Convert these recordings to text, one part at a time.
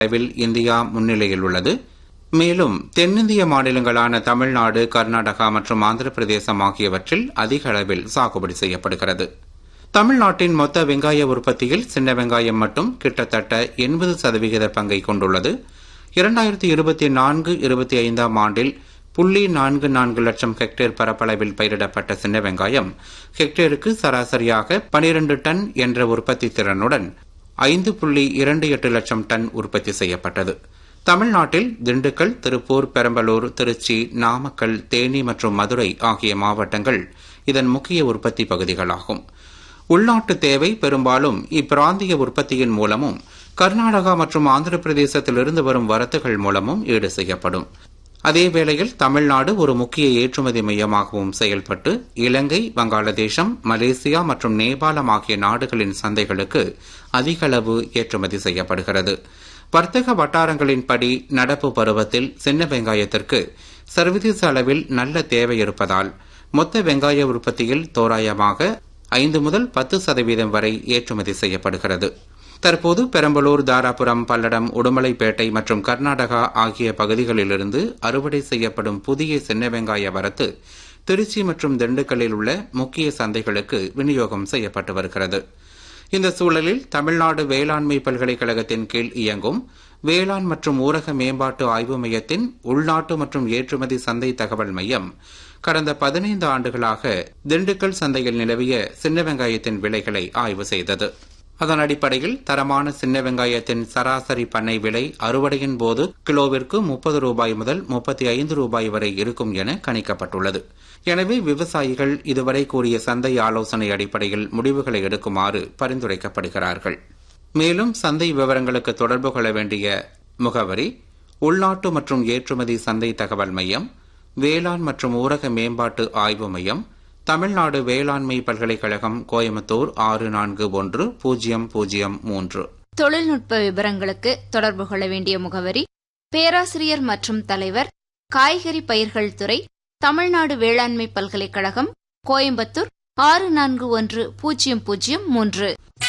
அளவில் இந்தியா முன்னிலையில் உள்ளது மேலும் தென்னிந்திய மாநிலங்களான தமிழ்நாடு கர்நாடகா மற்றும் ஆந்திர பிரதேசம் ஆகியவற்றில் அதிக அளவில் சாகுபடி செய்யப்படுகிறது தமிழ்நாட்டின் மொத்த வெங்காய உற்பத்தியில் சின்ன வெங்காயம் மட்டும் கிட்டத்தட்ட எண்பது சதவிகித பங்கை கொண்டுள்ளது இரண்டாயிரத்தி இருபத்தி நான்கு இருபத்தி ஐந்தாம் ஆண்டில் புள்ளி நான்கு நான்கு லட்சம் ஹெக்டேர் பரப்பளவில் பயிரிடப்பட்ட சின்ன வெங்காயம் ஹெக்டேருக்கு சராசரியாக பனிரண்டு டன் என்ற உற்பத்தி திறனுடன் ஐந்து புள்ளி இரண்டு எட்டு லட்சம் டன் உற்பத்தி செய்யப்பட்டது தமிழ்நாட்டில் திண்டுக்கல் திருப்பூர் பெரம்பலூர் திருச்சி நாமக்கல் தேனி மற்றும் மதுரை ஆகிய மாவட்டங்கள் இதன் முக்கிய உற்பத்தி பகுதிகளாகும் உள்நாட்டு தேவை பெரும்பாலும் இப்பிராந்திய உற்பத்தியின் மூலமும் கர்நாடகா மற்றும் ஆந்திர பிரதேசத்திலிருந்து வரும் வரத்துகள் மூலமும் ஈடு செய்யப்படும் அதேவேளையில் தமிழ்நாடு ஒரு முக்கிய ஏற்றுமதி மையமாகவும் செயல்பட்டு இலங்கை வங்காளதேசம் மலேசியா மற்றும் நேபாளம் ஆகிய நாடுகளின் சந்தைகளுக்கு அதிக அளவு ஏற்றுமதி செய்யப்படுகிறது வர்த்தக வட்டாரங்களின்படி நடப்பு பருவத்தில் சின்ன வெங்காயத்திற்கு சர்வதேச அளவில் நல்ல தேவை இருப்பதால் மொத்த வெங்காய உற்பத்தியில் தோராயமாக ஐந்து முதல் பத்து சதவீதம் வரை ஏற்றுமதி செய்யப்படுகிறது தற்போது பெரம்பலூர் தாராபுரம் பல்லடம் உடுமலைப்பேட்டை மற்றும் கர்நாடகா ஆகிய பகுதிகளிலிருந்து அறுவடை செய்யப்படும் புதிய சின்ன வெங்காய வரத்து திருச்சி மற்றும் திண்டுக்கல்லில் உள்ள முக்கிய சந்தைகளுக்கு விநியோகம் செய்யப்பட்டு வருகிறது இந்த சூழலில் தமிழ்நாடு வேளாண்மை பல்கலைக்கழகத்தின் கீழ் இயங்கும் வேளாண் மற்றும் ஊரக மேம்பாட்டு ஆய்வு மையத்தின் உள்நாட்டு மற்றும் ஏற்றுமதி சந்தை தகவல் மையம் கடந்த பதினைந்து ஆண்டுகளாக திண்டுக்கல் சந்தையில் நிலவிய சின்ன வெங்காயத்தின் விலைகளை ஆய்வு செய்தது அதன் அடிப்படையில் தரமான சின்ன வெங்காயத்தின் சராசரி பண்ணை விலை அறுவடையின் போது கிலோவிற்கு முப்பது ரூபாய் முதல் முப்பத்தி ஐந்து ரூபாய் வரை இருக்கும் என கணிக்கப்பட்டுள்ளது எனவே விவசாயிகள் இதுவரை கூறிய சந்தை ஆலோசனை அடிப்படையில் முடிவுகளை எடுக்குமாறு பரிந்துரைக்கப்படுகிறார்கள் மேலும் சந்தை விவரங்களுக்கு தொடர்பு கொள்ள வேண்டிய முகவரி உள்நாட்டு மற்றும் ஏற்றுமதி சந்தை தகவல் மையம் வேளாண் மற்றும் ஊரக மேம்பாட்டு ஆய்வு மையம் தமிழ்நாடு வேளாண்மை பல்கலைக்கழகம் கோயம்புத்தூர் ஆறு நான்கு ஒன்று பூஜ்ஜியம் பூஜ்ஜியம் மூன்று தொழில்நுட்ப விவரங்களுக்கு தொடர்பு கொள்ள வேண்டிய முகவரி பேராசிரியர் மற்றும் தலைவர் காய்கறி பயிர்கள் துறை தமிழ்நாடு வேளாண்மை பல்கலைக்கழகம் கோயம்புத்தூர் ஆறு நான்கு ஒன்று பூஜ்ஜியம் பூஜ்ஜியம் மூன்று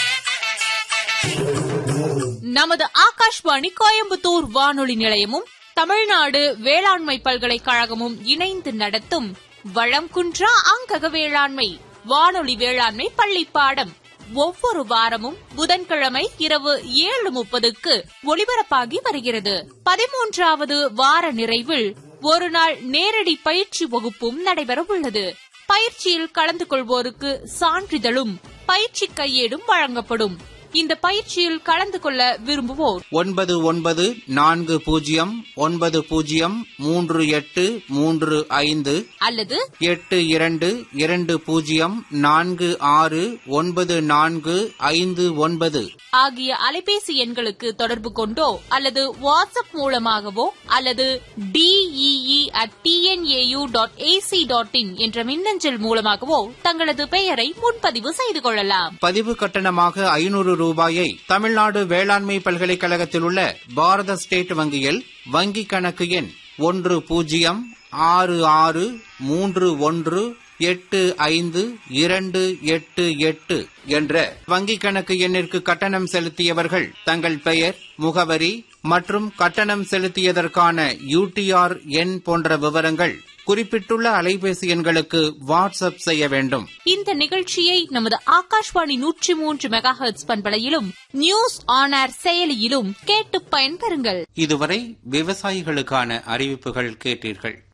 நமது ஆகாஷ்வாணி கோயம்புத்தூர் வானொலி நிலையமும் தமிழ்நாடு வேளாண்மை பல்கலைக்கழகமும் இணைந்து நடத்தும் வளம் குன்றா அங்கக வேளாண்மை வானொலி வேளாண்மை பள்ளி பாடம் ஒவ்வொரு வாரமும் புதன்கிழமை இரவு ஏழு முப்பதுக்கு ஒலிபரப்பாகி வருகிறது பதிமூன்றாவது வார நிறைவில் ஒரு நாள் நேரடி பயிற்சி வகுப்பும் நடைபெறவுள்ளது பயிற்சியில் கலந்து கொள்வோருக்கு சான்றிதழும் பயிற்சி கையேடும் வழங்கப்படும் இந்த பயிற்சியில் கலந்து கொள்ள விரும்புவோர் ஒன்பது ஒன்பது நான்கு பூஜ்ஜியம் ஒன்பது பூஜ்ஜியம் மூன்று எட்டு மூன்று ஐந்து அல்லது எட்டு இரண்டு இரண்டு பூஜ்ஜியம் நான்கு ஆறு ஒன்பது நான்கு ஐந்து ஒன்பது ஆகிய அலைபேசி எண்களுக்கு தொடர்பு கொண்டோ அல்லது வாட்ஸ்அப் மூலமாகவோ அல்லது DEE at TNAU dot AC dot in என்ற மின்னஞ்சல் மூலமாகவோ தங்களது பெயரை முன்பதிவு செய்து கொள்ளலாம் பதிவு கட்டணமாக ஐநூறு ரூபாயை தமிழ்நாடு வேளாண்மை பல்கலைக்கழகத்தில் உள்ள பாரத ஸ்டேட் வங்கியில் வங்கி கணக்கு எண் ஒன்று பூஜ்ஜியம் ஆறு ஆறு மூன்று ஒன்று எட்டு ஐந்து இரண்டு எட்டு எட்டு என்ற வங்கி கணக்கு எண்ணிற்கு கட்டணம் செலுத்தியவர்கள் தங்கள் பெயர் முகவரி மற்றும் கட்டணம் செலுத்தியதற்கான யூடிஆர் எண் போன்ற விவரங்கள் குறிப்பிட்டுள்ள அலைபேசி எண்களுக்கு வாட்ஸ்அப் செய்ய வேண்டும் இந்த நிகழ்ச்சியை நமது ஆகாஷ்வாணி நூற்றி மூன்று மெகா ஹெர்ட்ஸ் பண்பலையிலும் நியூஸ் ஆன் ஏர் செயலியிலும் கேட்டு பயன்பெறுங்கள் இதுவரை விவசாயிகளுக்கான அறிவிப்புகள் கேட்டீர்கள்